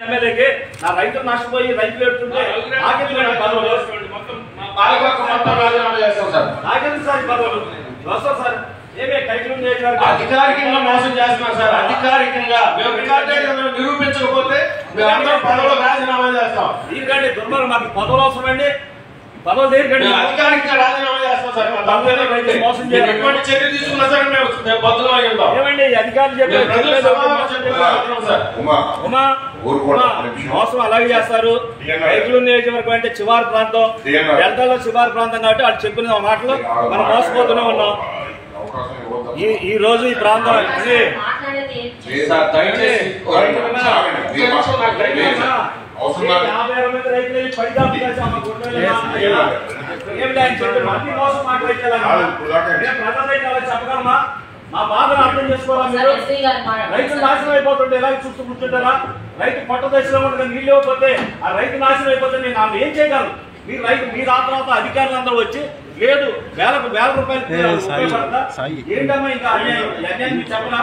ఎమ్మెల్యేకి నా రైతులు నష్టపోయి రైతులు ఎడుతుంటే నాకెందుకు ఈ పదవులు పాలకవర్గం మొత్తం రాజీనామా చేస్తాం సార్ నాకెందుకు సార్ ఈ పదవులు వస్తా సార్ ఏమే కైకులు నియోజకవర్గం అధికారికంగా మోసం చేస్తున్నాం సార్ అధికారికంగా మేము రికార్డెడ్ గా మేము నిరూపించకపోతే మేము అందరం పదవులు రాజీనామా చేస్తాం దీనికంటే దుర్మార్గం మాకు పదవులు అవసరమండి పదవులు దేనికండి మేము అధికారికంగా రాజీనామా చేస్తాం సార్ మా తప్పేదో అయితే మోసం మీరు చేయాలి. ఎటువంటి చర్య తీసుకున్నా సరే మేము మేము బద్దులం అయి ఉంటాం ఏమండి ఈ అధికారులు మేము చెప్పారు ప్రజల సమావేశం చెప్పారు సార్ ఉమా ఉమా ఊరుకోండి, ఉమా, ఒక్క నిమిషం. మోసం అలాగే చేస్తారు టీఎన్ఆర్. రైతులు నియోజకవర్గం అంటే చివరి ప్రాంతం టీఎన్ఆర్. డెల్టాలో చివరి ప్రాంతం కాబట్టి వాళ్ళు చెప్పిన మాటలు మనం మోసపోతూనే ఉన్నాం అవకాశం ఇవ్వద్దు. ఈ ఈ రోజు ఈ ప్రాంతం ఇది సార్ దయచేసి ఆగండి. ఒక్క నిమిషం నాకు టైం లేదు సార్. అవసరం లేదు. యాభై అరవై మంది రైతులు వెళ్ళి పడిదాపు చేసి అమ్మ గుడ్డలు ఏమన్నా? ఏమిటి ఆయన చెప్పారు? అన్ని మోసం మాట్లాడేలా కాదు, ఇప్పుడు దాకా మేము ప్రజల రైతులు అలా చెప్పగలమా మా బాధను అర్థం చేసుకోవాలా మీరు రైతులు నాశనం అయిపోతుంటే ఎలా చుట్టూ కూర్చుంటారా రైతు పట్ట దశలో ఉండగా నీళ్ళు ఇవ్వకపోతే ఆ రైతు నాశనం అయిపోతే నేను ఆమె ఏం చేయగలను మీరు రైతు మీరు ఆ తర్వాత అధికారులు అందరూ వచ్చి లేదు వేలకు వేల రూపాయలు ఉపయోగపడతా ఏంటమ్మా ఇంకా అన్యాయం ఈ అన్యాయం మీరు చెప్పరా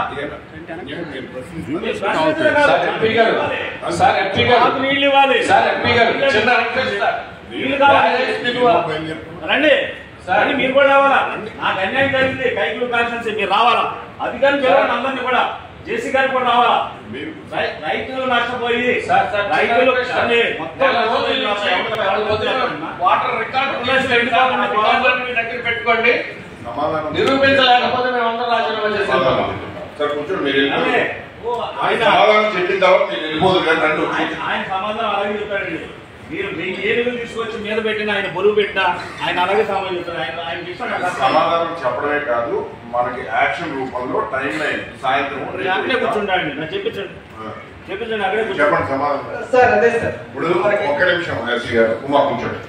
మీరు ప్రశ్నించలే కాదు. సార్ ఎంపీ గారు సార్ ఎంపీ గారు మాకు నీళ్ళు ఇవ్వాలి సార్ ఎంపీ గారు చిన్న రిక్వెస్ట్ సార్ నీళ్ళు కావాలి బయలుదేరు. రండి రండి మీరు కూడా రావాలా నాకు అన్యాయం జరిగింది కైకులు కాన్స్టెన్సీ మీరు రావాలా అధికారులు పిలవండి అందరినీ కూడా జేసీ గారు కూడా రావాలా మీరు రై- రైతులు నష్టపోయి సార్ సార్ రైతులు రైతులు అదే మొత్తం నెల రోజుల నుంచి నాలుగు రోజులు వాటర్ రికార్డు రికార్డులన్నీ మీ దగ్గర పెట్టుకోండి సమాధానం నిరూపించలేకపోతే మేము అందరం రాజీనామా చేస్తాం సార్ కూర్చోండి మీరు అదే. వెళ్ళిపోండి. ఓ, ఆయన ఆయన సమాధానం చెప్పిన తర్వాత మీరు వెళ్ళిపోదు కానీ రండి వచ్చి. ఆయన- ఆయన సమాధానం అలాగే చెప్తాడండి మీరు వెయ్యి ఏనుగులు తీసుకొచ్చి మీద పెట్టిన ఆయన బరువు పెట్టినా ఆయన అలాగే సమాధానం చెప్తాడు ఆయన ఆయన ఇష్టం నాకు అర్థం. సమాధానం చెప్పడమే కాదు మనకి యాక్షన్ రూపంలో టైం లైన్ సాయంత్రం నేను అక్కడే కూర్చుంటాడండి నాకు చెప్పించండి ఆ, చెప్పించండి అక్కడే కూర్చోండి చెప్పండి సమాధానం సార్ అదే సార్ ఇప్పుడు ఒక్క నిమిషం ఎస్సీ గారు ఉమా కూర్చోండి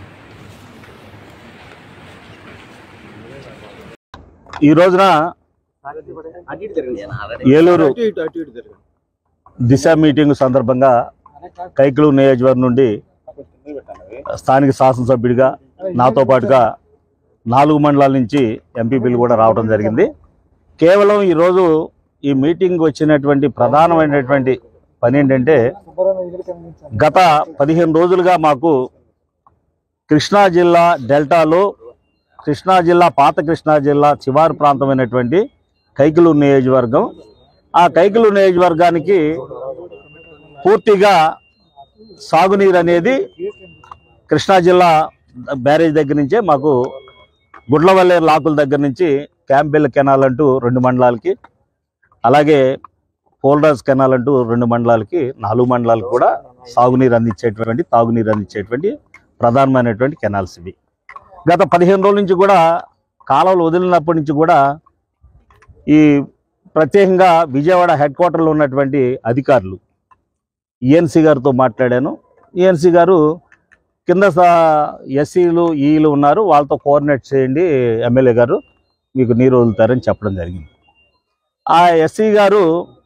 ఈ రోజున ఏలూరు దిశ మీటింగ్ సందర్భంగా కైకులు నియోజకవర్గం నుండి స్థానిక శాసనసభ్యుడిగా నాతో పాటుగా నాలుగు మండలాల నుంచి ఎంపీపీలు కూడా రావడం జరిగింది కేవలం ఈరోజు ఈ మీటింగ్ వచ్చినటువంటి ప్రధానమైనటువంటి పని ఏంటంటే గత పదిహేను రోజులుగా మాకు కృష్ణా జిల్లా డెల్టాలో కృష్ణా జిల్లా పాత కృష్ణా జిల్లా చివారు ప్రాంతమైనటువంటి కైకలూరు నియోజకవర్గం ఆ కైకలూరు నియోజకవర్గానికి పూర్తిగా సాగునీరు అనేది కృష్ణా జిల్లా బ్యారేజ్ దగ్గర నుంచే మాకు గుడ్లవల్లేరు లాకుల దగ్గర నుంచి క్యాంపెల్ కెనాల్ అంటూ రెండు మండలాలకి అలాగే పోల్రాజ్ కెనాల్ అంటూ రెండు మండలాలకి నాలుగు మండలాలకు కూడా సాగునీరు అందించేటువంటి తాగునీరు అందించేటువంటి ప్రధానమైనటువంటి కెనాల్స్ ఇవి గత పదిహేను రోజుల నుంచి కూడా కాలువలు వదిలినప్పటి నుంచి కూడా ఈ ప్రత్యేకంగా విజయవాడ హెడ్ క్వార్టర్లో ఉన్నటువంటి అధికారులు ఈఎన్సీ గారితో మాట్లాడాను ఈఎన్సీ గారు కింద ఎస్సీలు ఈలు ఉన్నారు వాళ్ళతో కోఆర్డినేట్ చేయండి ఎమ్మెల్యే గారు మీకు నీరు వదులుతారని చెప్పడం జరిగింది ఆ ఎస్సీ గారు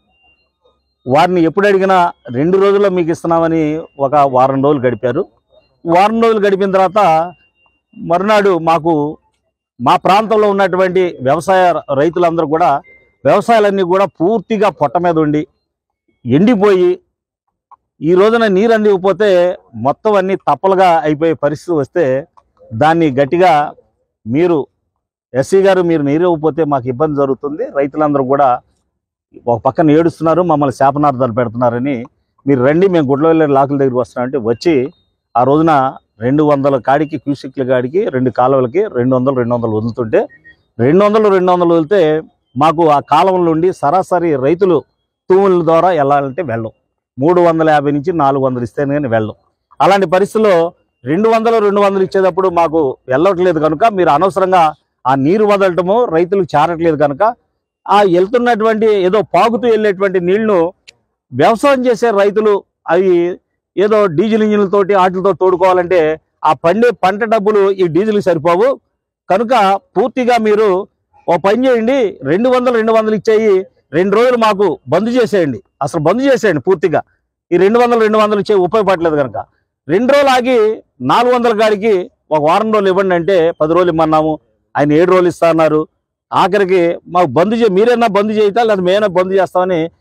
వారిని ఎప్పుడు అడిగినా రెండు రోజుల్లో మీకు ఇస్తున్నామని ఒక వారం రోజులు గడిపారు వారం రోజులు గడిపిన తర్వాత మరునాడు మాకు మా ప్రాంతంలో ఉన్నటువంటి వ్యవసాయ రైతులందరూ కూడా వ్యవసాయాలన్నీ కూడా పూర్తిగా పొట్ట మీద ఉండి ఎండిపోయి ఈ రోజున నీరు అందికపోతే మొత్తం అన్ని తప్పలుగా అయిపోయే పరిస్థితి వస్తే దాన్ని గట్టిగా మీరు ఎస్సీ గారు మీరు నీరు ఇవ్వకపోతే మాకు ఇబ్బంది జరుగుతుంది రైతులందరూ కూడా ఒక పక్కన ఏడుస్తున్నారు మమ్మల్ని శాపనార్థాలు పెడుతున్నారని మీరు రండి మేము గుడ్ల వెళ్ళే లాకుల దగ్గరికి వస్తున్నామంటే వచ్చి ఆ రోజున రెండు వందల కాడికి క్యూసిక్ల కాడికి రెండు కాలువలకి రెండు వందలు రెండు వందలు వదులుతుంటే రెండు వందలు రెండు వందలు వదిలితే మాకు ఆ కాలువల నుండి సరాసరి రైతులు తూముల ద్వారా వెళ్ళాలంటే వెళ్ళం మూడు వందల యాభై నుంచి నాలుగు వందలు ఇస్తేనే కానీ వెళ్ళం అలాంటి పరిస్థితుల్లో రెండు వందలు రెండు వందలు ఇచ్చేటప్పుడు మాకు వెళ్ళట్లేదు కనుక మీరు అనవసరంగా ఆ నీరు వదలటము రైతులకు చేరట్లేదు కనుక ఆ వెళ్తున్నటువంటి ఏదో పాకుతూ వెళ్ళేటువంటి నీళ్లను వ్యవసాయం చేసే రైతులు అవి ఏదో డీజిల్ ఇంజిన్లతోటి వాటితో తోడుకోవాలంటే ఆ పండే పంట డబ్బులు ఈ డీజిల్ సరిపోవు కనుక పూర్తిగా మీరు ఓ పని చేయండి రెండు వందలు రెండు వందలు ఇచ్చేయి రెండు రోజులు మాకు బంద్ చేసేయండి అసలు బంద్ చేసేయండి పూర్తిగా ఈ రెండు వందలు రెండు వందలు ఇచ్చే ఉపయోగపడలేదు కనుక రెండు రోజులు ఆగి నాలుగు వందల కాడికి ఒక వారం రోజులు ఇవ్వండి అంటే పది రోజులు ఇమ్మన్నాము ఆయన ఏడు రోజులు ఇస్తా అన్నారు ఆఖరికి మాకు బంద్ చే మీరైనా బంద్ చేయితా లేదా మేమైనా బంద్ చేస్తామని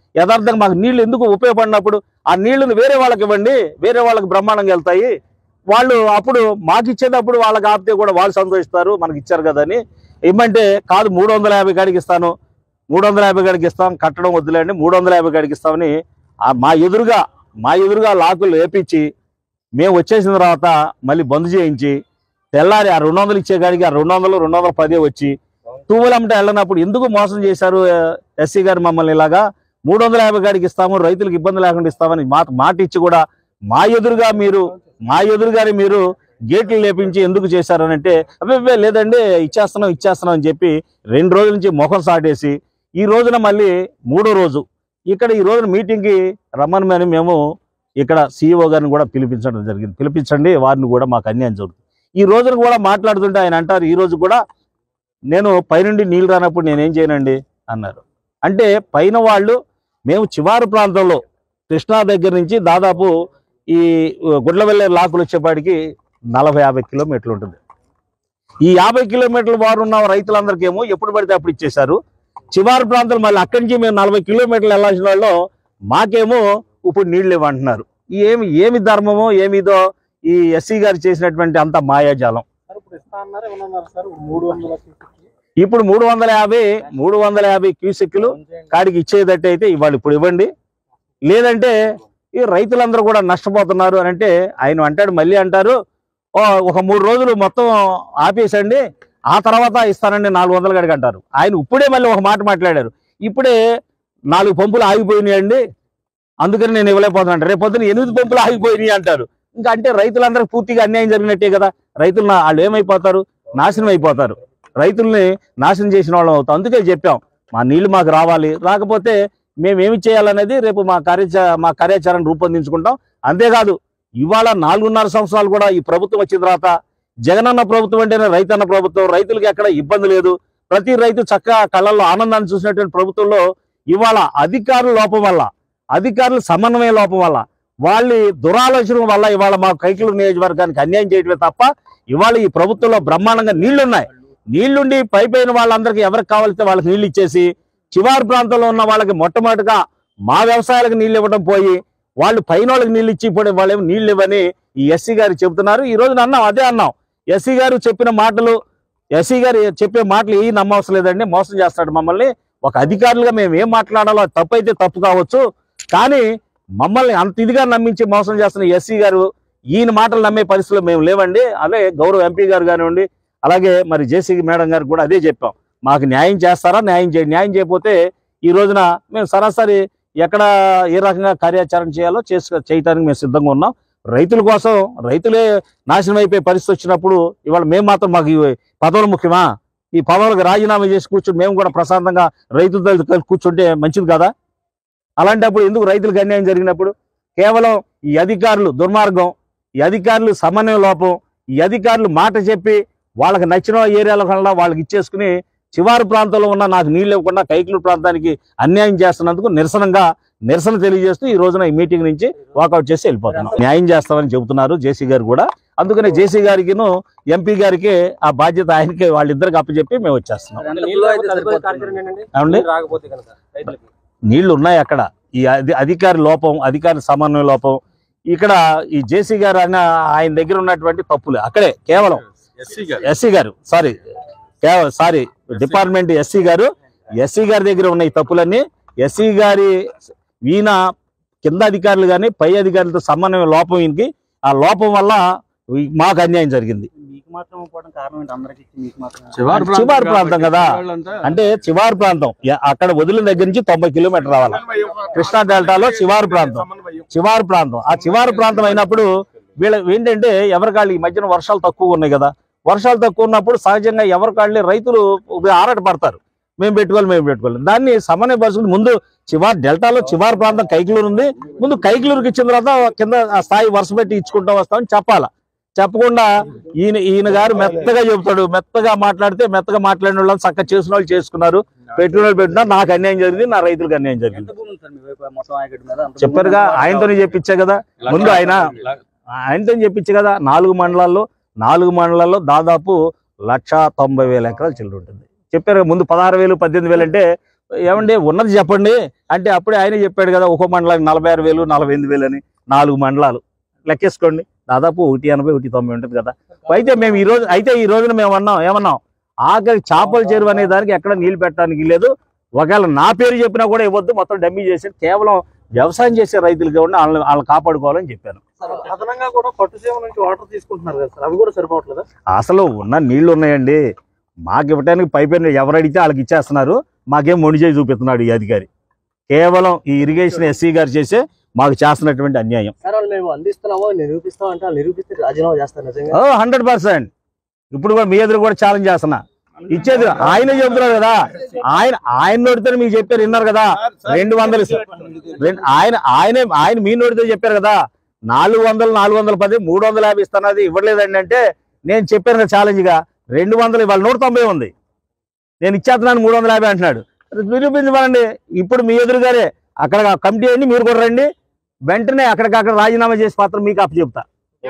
యథార్థంగా మాకు నీళ్లు ఎందుకు ఉపయోగపడినప్పుడు ఆ నీళ్లను వేరే వాళ్ళకి ఇవ్వండి వేరే వాళ్ళకి బ్రహ్మాండంగా వెళ్తాయి వాళ్ళు అప్పుడు మాకు ఇచ్చేటప్పుడు వాళ్ళకి ఆపితే కూడా వాళ్ళు సంతోషిస్తారు మనకి ఇచ్చారు కదా అని ఇమ్మంటే కాదు మూడు వందల యాభై కాడికి ఇస్తాను మూడు వందల యాభై కాడికి ఇస్తాం కట్టడం వద్దులేండి మూడు వందల యాభై కాడికి ఇస్తామని ఆ మా ఎదురుగా మా ఎదురుగా లాకులు వేపించి మేము వచ్చేసిన తర్వాత మళ్ళీ బంద్ చేయించి తెల్లారి ఆ రెండు వందలు ఇచ్చే కాడికి ఆ రెండు వందలు రెండు వందల పదే వచ్చి టూవెలమ్మట వెళ్ళినప్పుడు ఎందుకు మోసం చేశారు ఎస్సీ గారు మమ్మల్ని ఇలాగా మూడు వందల యాభై కాడికి ఇస్తాము రైతులకు ఇబ్బంది లేకుండా ఇస్తామని మాట మాట ఇచ్చి కూడా మా ఎదురుగా మీరు మా ఎదురుగానే మీరు గేట్లు లేపించి ఎందుకు చేశారని అంటే అబ్బే లేదండి ఇచ్చేస్తున్నాం ఇచ్చేస్తున్నాం అని చెప్పి రెండు రోజుల నుంచి ముఖం సాటేసి ఈ రోజున మళ్ళీ మూడో రోజు ఇక్కడ ఈ రోజున మీటింగ్కి రమ్మని మేము ఇక్కడ సీఈఓ గారిని కూడా పిలిపించడం జరిగింది పిలిపించండి వారిని కూడా మాకు అన్యాయం జరుగుతుంది ఈ రోజున కూడా మాట్లాడుతుంటే ఆయన అంటారు ఈ రోజు కూడా నేను పైనుండి నీళ్ళు రానప్పుడు నేనేం చేయనండి అన్నారు అంటే పైన వాళ్ళు మేము చివరి ప్రాంతంలో కృష్ణా దగ్గర నుంచి దాదాపు ఈ గుడ్లవెల్లే లాకులు వచ్చేపాటికి నలభై యాభై కిలోమీటర్లు ఉంటుంది ఈ యాభై కిలోమీటర్ల వారు ఉన్న రైతులందరికీ ఏమో ఎప్పుడు పడితే అప్పుడు ఇచ్చేశారు చివరి ప్రాంతాలు మళ్ళీ అక్కడి నుంచి మేము నలభై కిలోమీటర్లు వెళ్ళాల్సిన వాళ్ళు మాకేమో ఇప్పుడు నీళ్ళు ఇవ్వంటున్నారు ఏమి ఏమి ధర్మమో ఏమిదో ఈ ఎస్సీ గారు చేసినటువంటి అంత మాయాజాలం సార్ ఇప్పుడు ఇస్తా అన్నారు ఏమన్నారు సార్ మూడు వందల ఇప్పుడు మూడు వందల యాభై మూడు వందల యాభై క్యూసెక్కులు కాడికి ఇచ్చేదట్టు అయితే ఇవాళ ఇప్పుడు ఇవ్వండి లేదంటే ఈ రైతులందరూ కూడా నష్టపోతున్నారు అని అంటే ఆయన అంటాడు మళ్ళీ అంటారు "ఓ, ఒక మూడు రోజులు మొత్తం ఆపేసండి ఆ తర్వాత ఇస్తానండి నాలుగు వందల గడికి అంటారు ఆయన ఇప్పుడే మళ్ళీ ఒక మాట మాట్లాడారు ఇప్పుడే నాలుగు పంపులు ఆగిపోయినాయండి అందుకని నేను ఇవ్వలేకపోతున్నాను రేపు పొద్దున ఎనిమిది పంపులు ఆగిపోయినాయి అంటారు ఇంకా అంటే రైతులందరికీ పూర్తిగా అన్యాయం జరిగినట్టే కదా రైతులు నా- వాళ్ళు ఏమైపోతారు నాశనం అయిపోతారు రైతుల్ని నాశనం చేసిన వాళ్ళం అవుతాం అందుకే చెప్పాం మా నీళ్లు మాకు రావాలి రాకపోతే మేము ఏమి చేయాలనేది రేపు మా కార్యాచ మా కార్యాచరణ రూపొందించుకుంటాం అంతేకాదు ఇవాళ నాలుగున్నర సంవత్సరాలు కూడా ఈ ప్రభుత్వం వచ్చిన తర్వాత జగనన్న ప్రభుత్వం అంటేనే రైతన్న ప్రభుత్వం రైతులకి ఎక్కడ ఇబ్బంది లేదు ప్రతి రైతు చక్కగా కళ్ళల్లో ఆనందాన్ని చూసినటువంటి ప్రభుత్వంలో ఇవాళ అధికారుల లోపం వల్ల అధికారుల సమన్వయ లోపం వల్ల వాళ్ళ దురాలోచన వల్ల ఇవాళ మా కైకిలు నియోజకవర్గానికి అన్యాయం చేయడమే తప్ప ఇవాళ ఈ ప్రభుత్వంలో బ్రహ్మాండంగా నీళ్లున్నాయి నీళ్లుండి పైపోయిన వాళ్ళందరికీ ఎవరికి కావాలితే వాళ్ళకి నీళ్లు ఇచ్చేసి చివరి ప్రాంతంలో ఉన్న వాళ్ళకి మొట్టమొదటిగా మా వ్యవసాయాలకు నీళ్లు ఇవ్వడం పోయి వాళ్ళు పైన వాళ్ళకి నీళ్లు ఇచ్చి ఇప్పుడు వాళ్ళేమో నీళ్లు ఇవ్వని ఈ ఎస్సీ గారు చెబుతున్నారు ఈ రోజు అన్నాం అదే అన్నాం ఎస్సీ గారు చెప్పిన మాటలు ఎస్సీ గారు చెప్పే మాటలు ఏ నమ్మవసరం లేదండి మోసం చేస్తాడు మమ్మల్ని ఒక అధికారులుగా మేము ఏం మాట్లాడాలో అది తప్పు అయితే తప్పు కావచ్చు కానీ మమ్మల్ని అంత ఇదిగా నమ్మించి మోసం చేస్తున్న ఎస్సీ గారు ఈయన మాటలు నమ్మే పరిస్థితిలో మేము లేవండి అదే గౌరవ ఎంపీ గారు కానివ్వండి అలాగే మరి జేసీ మేడం గారు కూడా అదే చెప్పాం మాకు న్యాయం చేస్తారా న్యాయం చేయండి న్యాయం చేయకపోతే ఈ రోజున మేము సరాసరి ఎక్కడ ఏ రకంగా కార్యాచరణ చేయాలో చేసు చేయటానికి మేము సిద్ధంగా ఉన్నాం రైతుల కోసం రైతులే నాశనం అయిపోయే పరిస్థితి వచ్చినప్పుడు ఇవాళ మేము మాత్రం మాకు ఈ పదవులు ముఖ్యమా ఈ పదవులకు రాజీనామా చేసి కూర్చుని మేము కూడా ప్రశాంతంగా రైతులతో కలిసి కూర్చుంటే మంచిది కదా అలాంటప్పుడు ఎందుకు రైతులకు అన్యాయం జరిగినప్పుడు కేవలం ఈ అధికారులు దుర్మార్గం ఈ అధికారులు సమన్వయ లోపం ఈ అధికారులు మాట చెప్పి వాళ్ళకి నచ్చిన ఏరియాలో కల్లా వాళ్ళకి ఇచ్చేసుకుని చివరి ప్రాంతంలో ఉన్న నాకు నీళ్ళు ఇవ్వకుండా కైకులూరు ప్రాంతానికి అన్యాయం చేస్తున్నందుకు నిరసనగా నిరసన తెలియజేస్తూ ఈ రోజున ఈ మీటింగ్ నుంచి వాకౌట్ చేసి వెళ్ళిపోతున్నాం న్యాయం చేస్తామని చెబుతున్నారు జేసీ గారు కూడా అందుకనే జేసీ గారికిను ఎంపీ గారికి ఆ బాధ్యత ఆయనకి వాళ్ళిద్దరికి అప్పచెప్పి మేము వచ్చేస్తున్నాం ఏమండి రాకపోతే కనుక రైతులకి నీళ్లు ఉన్నాయి అక్కడ ఈ అధి అధికారి లోపం అధికారి సమన్వయ లోపం ఇక్కడ ఈ జేసీ గారు అన్న ఆయన దగ్గర ఉన్నటువంటి తప్పులు అక్కడే కేవలం ఎస్సీ గారు సారీ కేవలం సారీ డిపార్ట్మెంట్ ఎస్సీ గారు ఎస్సీ గారి దగ్గర ఉన్న ఈ తప్పులన్నీ ఎస్సీ గారి ఈయన కింద అధికారులు కానీ పై అధికారులతో సమన్వయ లోపం ఈయనకి ఆ లోపం వల్ల ఈ- మాకు అన్యాయం జరిగింది మీకు మాత్రం పోవడం కారణం ఏంటి అందరికి మీకు మాత్రం చివరి ప్రాంతం కదా అంటే చివరి ప్రాంతం ఎ- అక్కడ వదిలిన దగ్గర నుంచి తొంభై కిలోమీటర్ రావాలి కృష్ణా డెల్టాలో శివారు ప్రాంతం శివారు ప్రాంతం ఆ శివారు ప్రాంతం అయినప్పుడు వీళ్ళ ఏంటంటే ఎవరికాళ్ళు ఈ మధ్యన వర్షాలు తక్కువ ఉన్నాయి కదా వర్షాలు తక్కువ ఉన్నప్పుడు సహజంగా ఎవరికాళ్ళే రైతులు ఆరాట పడతారు మేము పెట్టుకోవాలి మేము పెట్టుకోవాలి దాన్ని సమన్వయపరుచుకుని ముందు చివరి డెల్టాలో చివరి ప్రాంతం కైకిలూరు ఉంది ముందు కైకిలూరుకి ఇచ్చిన తర్వాత కింద ఆ స్థాయి వరుస పెట్టి ఇచ్చుకుంటూ వస్తామని చెప్పాలా చెప్పకుండా ఈయన ఈయన గారు మెత్తగా చెబుతాడు మెత్తగా మాట్లాడితే మెత్తగా మాట్లాడిన వాళ్ళని చక్కగా చేసిన వాళ్ళు చేసుకున్నారు పెట్టిన వాళ్ళు పెట్టినారు నాకు అన్యాయం జరిగింది నా రైతులకు అన్యాయం జరిగింది ఎంత భూమి ఉంది సార్ మీ వైపు మొత్తం ఆయకట్టు మీద అంత భూమి చెప్పారుగా ఉందా? ఆయనతోనే చెప్పించే కదా ముందు ఆయన ఆయనతో చెప్పించే కదా నాలుగు మండలాల్లో నాలుగు మండలాల్లో దాదాపు లక్ష తొంభై వేల ఎకరాలు చిల్లర ఉంటుంది చెప్పారు కదా, ముందు పదహారు వేలు పద్దెనిమిది వేలు అంటే ఏమండి ఉన్నది చెప్పండి అంటే అప్పుడే ఆయన చెప్పాడు కదా ఒక్కో మండలానికి నలభై ఆరు వేలు నలభై ఎనిమిది వేలు అని నాలుగు మండలాలు లెక్కేసుకోండి దాదాపు ఒకటి ఎనభై ఒకటి తొంభై ఉంటుంది కదా అయితే మేము ఈ రోజు అయితే ఈ రోజున మేము అన్నాం ఏమన్నాం ఆఖరి చేపల చెరువు అనే దానికి ఎక్కడ నీళ్లు పెట్టడానికి లేదు ఒకవేళ నా పేరు చెప్పినా కూడా ఇవ్వద్దు మొత్తం డమ్మీ చేసి కేవలం వ్యవసాయం చేసే రైతులకి ఉండి వాళ్ళని వాళ్ళని కాపాడుకోవాలని చెప్పాను సార్ అదనంగా కూడా పట్టుసీమ నుంచి వాటర్ తీసుకుంటున్నారు కదా సార్ అవి కూడా సరిపోవట్లేదా అసలు ఉన్న నీళ్లు ఉన్నాయండి మాకు ఇవ్వడానికి పైపైన ఎవరు అడిగితే వాళ్ళకి ఇచ్చేస్తున్నారు మాకేం మొండి చేయి చూపిస్తున్నాడు ఈ అధికారి కేవలం ఈ ఇరిగేషన్ ఎస్సీ గారు చేసే మాకు చేస్తున్నటువంటి అన్యాయం సార్ వాళ్ళు మేము అందిస్తున్నామో నిరూపిస్తాం అంటే వాళ్ళు నిరూపిస్తే రాజీనామా చేస్తారు నిజంగా హండ్రెడ్ పర్సెంట్ ఇప్పుడు కూడా మీ ఎదురు కూడా ఛాలెంజ్ చేస్తున్నా ఇచ్చేది ఆయనే చెబుతున్నారు కదా ఆయన ఆయన నోటితో మీకు చెప్పారు విన్నారు కదా రెండు వందలు ఇస్తా- రెండు- ఆయన ఆయనే ఆయన మీ నోటితో చెప్పారు కదా నాలుగు వందలు నాలుగు వందల పది మూడు వందల యాభై ఇస్తున్నది ఇవ్వలేదండి అంటే నేను చెప్పాను కదా ఛాలెంజ్ గా రెండు వందలు ఇవాళ నూట తొంభై ఉంది నేను ఇచ్చేస్తున్నాను మూడు వందల యాభై అంటున్నాడు నిరూపించమనండి ఇప్పుడు మీ ఎదురుగారే అక్కడ కమిటీ అయ్యి మీరు కూడా రండి వెంటనే అక్కడికక్కడ రాజీనామా చేసి పత్రం మీకు అప్పచెప్తా